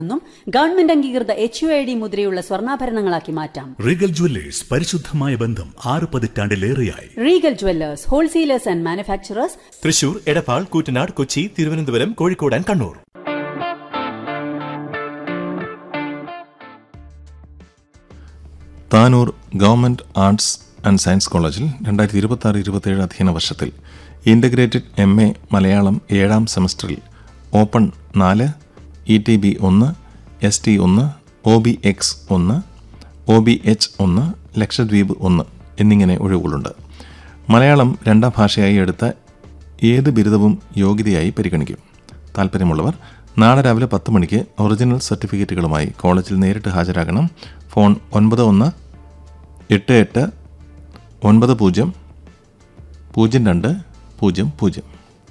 ും ഗവൺമെന്റ് അംഗീകൃത H U I D മുദ്രയുള്ള സ്വർണ്ണാഭരണങ്ങളാക്കി മാറ്റാം റീഗൽ ജ്വല്ലേഴ്സ് പരിശുദ്ധമായ ബന്ധം ആറ് പതിറ്റാണ്ടിലേറെയായി Regal Jewellers wholesalers and manufacturers Thrissur Edappal Koottanad Kochi Thiruvananthapuram Kozhikode and Kannur Tanur government arts and science കോളേജിൽ രണ്ടായിരത്തി ഇരുപത്തി ആറ് ഇരുപത്തിയേഴ് അധ്യയന വർഷത്തിൽ ഇന്റഗ്രേറ്റഡ് എം എ മലയാളം ഏഴാം സെമസ്റ്ററിൽ ഓപ്പൺ നാല് ഇ ടി ബി ഒന്ന് എസ് ടി ഒന്ന് ഒ ബി എക്സ് ഒന്ന് ഒ ബി എച്ച് ഒന്ന് ലക്ഷദ്വീപ് ഒന്ന് എന്നിങ്ങനെ ഒഴിവുകളുണ്ട് മലയാളം രണ്ടാം ഭാഷയായി എടുത്ത ഏത് ബിരുദവും യോഗ്യതയായി പരിഗണിക്കും താല്പര്യമുള്ളവർ നാളെ രാവിലെ പത്ത് മണിക്ക് ഒറിജിനൽ സർട്ടിഫിക്കറ്റുകളുമായി കോളേജിൽ നേരിട്ട് ഹാജരാകണം ഫോൺ ഒൻപത് ഒന്ന് എട്ട് എട്ട് ഒൻപത് പൂജ്യം പൂജ്യം രണ്ട് പൂജ്യം പൂജ്യം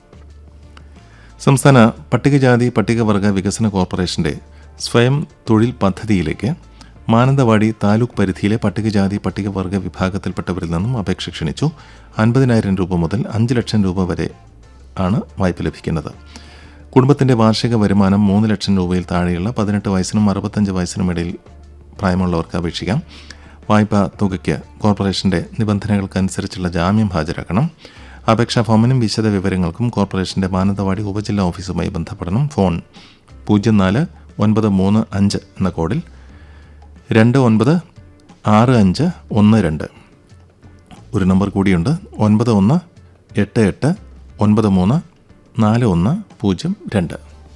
സംസ്ഥാന പട്ടികജാതി പട്ടികവർഗ വികസന കോർപ്പറേഷന്റെ സ്വയം തൊഴിൽ പദ്ധതിയിലേക്ക് മാനന്തവാടി താലൂക്ക് പരിധിയിലെ പട്ടികജാതി പട്ടികവർഗ വിഭാഗത്തിൽപ്പെട്ടവരിൽ നിന്നും അപേക്ഷ ക്ഷണിച്ചു അൻപതിനായിരം രൂപ മുതൽ അഞ്ച് ലക്ഷം രൂപ വരെ ആണ് വായ്പ ലഭിക്കുന്നത് കുടുംബത്തിന്റെ വാർഷിക വരുമാനം മൂന്ന് ലക്ഷം രൂപയിൽ താഴെയുള്ള പതിനെട്ട് വയസ്സിനും അറുപത്തഞ്ച് വയസ്സിനും ഇടയിൽ പ്രായമുള്ളവർക്ക് അപേക്ഷിക്കാം വായ്പാ തുകയ്ക്ക് കോർപ്പറേഷന്റെ നിബന്ധനകൾക്കനുസരിച്ചുള്ള ജാമ്യം ഹാജരാക്കണം അപേക്ഷാ ഫോമിനും വിശദ വിവരങ്ങൾക്കും കോർപ്പറേഷന്റെ മാനന്തവാടി ഉപജില്ലാ ഓഫീസുമായി ബന്ധപ്പെടണം ഫോൺ പൂജ്യം നാല് ഒൻപത് മൂന്ന് അഞ്ച് എന്ന കോഡിൽ രണ്ട് ഒൻപത് ആറ് അഞ്ച് ഒന്ന് രണ്ട് ഒരു നമ്പർ കൂടിയുണ്ട് ഒൻപത് ഒന്ന് എട്ട് എട്ട് ഒൻപത് മൂന്ന് നാല് ഒന്ന് പൂജ്യം രണ്ട്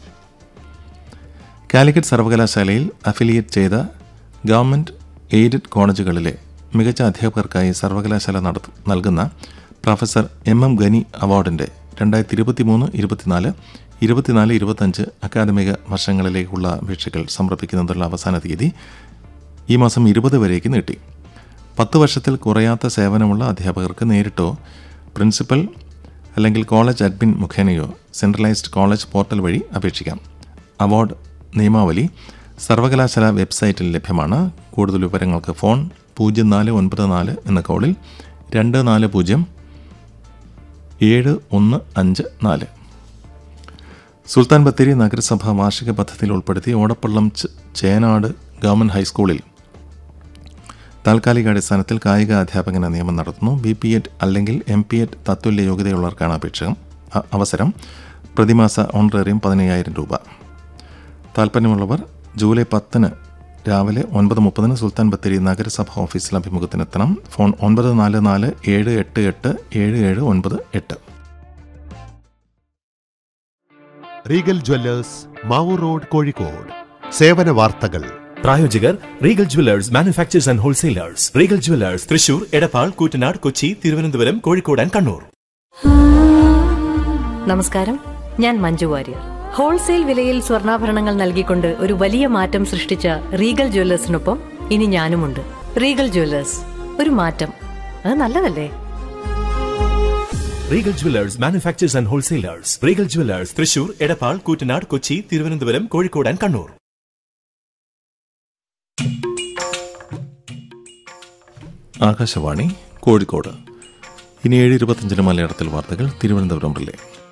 കാലിക്കറ്റ് സർവകലാശാലയിൽ അഫിലിയേറ്റ് ചെയ്ത ഗവൺമെൻറ് എയ്ഡഡ് കോളേജുകളിലെ മികച്ച അധ്യാപകർക്കായി സർവകലാശാല നടത്തു നൽകുന്ന പ്രൊഫസർ എം എം ഗനി അവാർഡിൻ്റെ രണ്ടായിരത്തി ഇരുപത്തി മൂന്ന് ഇരുപത്തിനാല് ഇരുപത്തിനാല് ഇരുപത്തഞ്ച് അക്കാദമിക വർഷങ്ങളിലേക്കുള്ള അപേക്ഷകൾ സമർപ്പിക്കുന്നതിനുള്ള അവസാന തീയതി ഈ മാസം ഇരുപത് വരേക്ക് നീട്ടി പത്ത് വർഷത്തിൽ കുറയാത്ത സേവനമുള്ള അധ്യാപകർക്ക് നേരിട്ടോ പ്രിൻസിപ്പൽ അല്ലെങ്കിൽ കോളേജ് അഡ്മിൻ മുഖേനയോ സെൻട്രലൈസ്ഡ് കോളേജ് പോർട്ടൽ വഴി അപേക്ഷിക്കാം അവാർഡ് നിയമാവലി സർവകലാശാല വെബ്സൈറ്റിൽ ലഭ്യമാണ് കൂടുതൽ വിവരങ്ങൾക്ക് ഫോൺ പൂജ്യം നാല് ഒൻപത് നാല് എന്ന കോഡിൽ രണ്ട് നാല് പൂജ്യം ഏഴ് ഒന്ന് അഞ്ച് നാല് സുൽത്താൻ ബത്തേരി നഗരസഭ വാർഷിക പദ്ധതിയിൽ ഉൾപ്പെടുത്തി ഓടപ്പള്ളം ച- ചേനാട് ഗവൺമെൻറ് ഹൈസ്കൂളിൽ താൽക്കാലിക അടിസ്ഥാനത്തിൽ കായിക അധ്യാപകന നിയമനം നടത്തുന്നു ബി പി എഡ് അല്ലെങ്കിൽ എം പി എഡ് തത്തുല്യ യോഗ്യതയുള്ളവർക്കാണ് അപേക്ഷ അ- അവസരം പ്രതിമാസ ഓണറേറിയം പതിനയ്യായിരം രൂപ താല്പര്യമുള്ളവർ ജൂലൈ പത്തിന് രാവിലെ ഒൻപത് മുപ്പതിന് സുൽത്താൻ ബത്തേരി നഗരസഭ ഓഫീസിൽ അഭിമുഖത്തിനെത്തണം ഫോൺ ഒൻപത് നാല് നാല് ഏഴ് എട്ട് എട്ട് ഏഴ് ഏഴ് ഒൻപത് എട്ട് Regal Jewellers Mavoor road Kozhikode സേവന വാർത്തകൾ പ്രായോജകർ Regal Jewellers manufacturers and wholesalers Regal Jewellers Thrissur Edappal Koottanad Kochi Thiruvananthapuram Kozhikode and Kannur നമസ്കാരം ഞാൻ മഞ്ജു വാര്യർ ഹോൾസെയിൽ വിലയിൽ സ്വർണ്ണാഭരണങ്ങൾ നൽകിക്കൊണ്ട് ഒരു വലിയ മാറ്റം സൃഷ്ടിച്ച റീഗൽ ജ്വല്ലേഴ്സിനൊപ്പം ഇനി ഞാനുമുണ്ട് റീഗൽ ജ്വല്ലേഴ്സ് ഒരു മാറ്റം അത് നല്ലതല്ലേ Regal Jewellers manufacturers and wholesalers Regal Jewellers Thrissur Edappal Koottanad Kochi Thiruvananthapuram Kozhikode and Kannur Akashvani Kozhikode ഇനി ഏഴ് ഇരുപത്തഞ്ചിന് മലയാളത്തിൽ വാർത്തകൾ തിരുവനന്തപുരം റിലേ